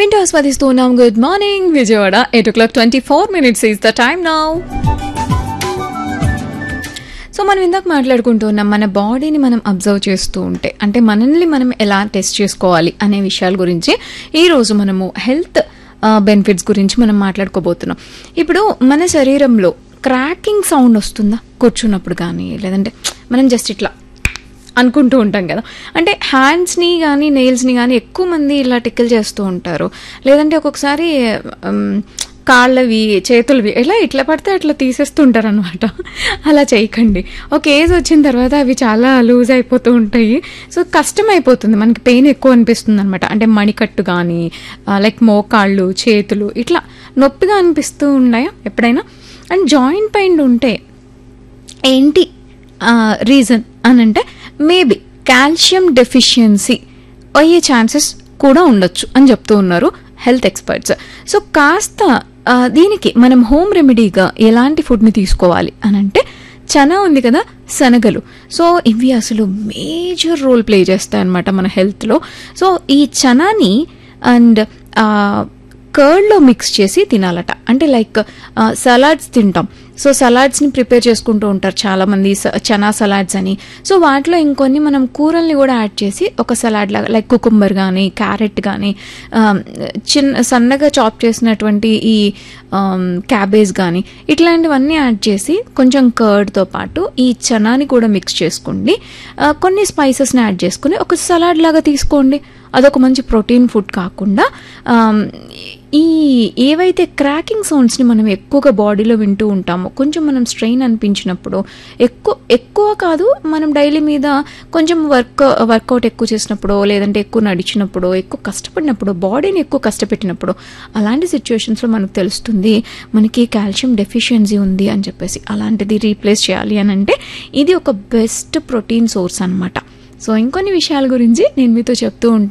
వింటూ ఆస్వాదిస్తూ ఉన్నాం good morning Vijayawada eight o'clock twenty four minutes is the time now so మనం ఇందాక మాట్లాడుకుంటూ ఉన్నాం మన బాడీని మనం అబ్జర్వ్ చేస్తూ ఉంటే అంటే మనల్ని మనం ఎలా టెస్ట్ చేసుకోవాలి అనే విషయాల గురించి ఈరోజు మనము హెల్త్ బెనిఫిట్స్ గురించి మనం మాట్లాడుకోబోతున్నాం ఇప్పుడు మన శరీరంలో క్రాకింగ్ సౌండ్ వస్తుందా కూర్చున్నప్పుడు కానీ లేదంటే మనం జస్ట్ ఇట్లా అనుకుంటూ ఉంటాం కదా అంటే హ్యాండ్స్ని కానీ నెయిల్స్ని కానీ ఎక్కువ మంది ఇలా టిక్కిల్ చేస్తూ ఉంటారు లేదంటే ఒక్కొక్కసారి ఉమ్, కాళ్ళవి చేతులవి ఎలా ఇట్లా పడితే అట్లా తీసేస్తుంటారు అనమాట అలా చేయకండి ఒక ఏజ్ వచ్చిన తర్వాత అవి చాలా లూజ్ అయిపోతూ ఉంటాయి సో కష్టం అయిపోతుంది మనకి పెయిన్ ఎక్కువ అనిపిస్తుంది అనమాట అంటే మణికట్టు కానీ లైక్ మోకాళ్ళు చేతులు ఇట్లా నొప్పిగా అనిపిస్తూ ఉన్నాయా ఎప్పుడైనా అండ్ జాయింట్ పెయిన్ ఉంటే ఏంటి రీజన్ అని అంటే మేబీ కాల్షియం డెఫిషియన్సీ అయ్యే ఛాన్సెస్ కూడా ఉండొచ్చు అని చెప్తూ ఉన్నారు హెల్త్ ఎక్స్పర్ట్స్ సో కాస్త ఆ, దీనికి మనం హోమ్ రెమెడీగా ఎలాంటి ఫుడ్ని తీసుకోవాలి అని అంటే చనా ఉంది కదా శనగలు సో ఇవి అసలు మేజర్ రోల్ ప్లే చేస్తాయి అనమాట మన హెల్త్లో సో ఈ చనాని అండ్ కర్డ్లో మిక్స్ చేసి తినాలట అంటే లైక్ సలాడ్స్ తింటాం సో సలాడ్స్ని ప్రిపేర్ చేసుకుంటూ ఉంటారు చాలామంది స- చనా సలాడ్స్ అని సో వాటిలో ఇంకొన్ని మనం కూరల్ని కూడా యాడ్ చేసి ఒక సలాడ్ లాగా లైక్ కుకుంబర్ కానీ క్యారెట్ కానీ చిన్న సన్నగా చాప్ చేసినటువంటి ఈ క్యాబేజ్ కానీ ఇట్లాంటివన్నీ యాడ్ చేసి కొంచెం కర్డ్తో పాటు ఈ చనాని కూడా మిక్స్ చేసుకోండి ఆ, కొన్ని స్పైసెస్ని యాడ్ చేసుకుని ఒక సలాడ్ లాగా తీసుకోండి అదొక మంచి ప్రోటీన్ ఫుడ్ కాకుండా ఆమ్, ఈ ఏవైతే క్రాకింగ్ సౌండ్స్ని మనం ఎక్కువగా బాడీలో వింటూ ఉంటామో కొంచెం మనం స్ట్రెయిన్ అనిపించినప్పుడు ఎక్కువ ఎక్కువ కాదు మనం డైలీ మీద కొంచెం వర్క్ వర్కౌట్ ఎక్కువ చేసినప్పుడు లేదంటే ఎక్కువ నడిచినప్పుడు ఎక్కువ కష్టపడినప్పుడు బాడీని ఎక్కువ కష్టపెట్టినప్పుడు అలాంటి సిచ్యువేషన్స్లో మనకు తెలుస్తుంది మనకి కాల్షియం డెఫిషియన్సీ ఉంది అని చెప్పేసి అలాంటిది రీప్లేస్ చేయాలి అని అంటే ఇది ఒక బెస్ట్ ప్రోటీన్ సోర్స్ అన్నమాట సో ఇంకొన్ని విషయాల గురించి నేను మీతో చెప్తూ ఉంటాను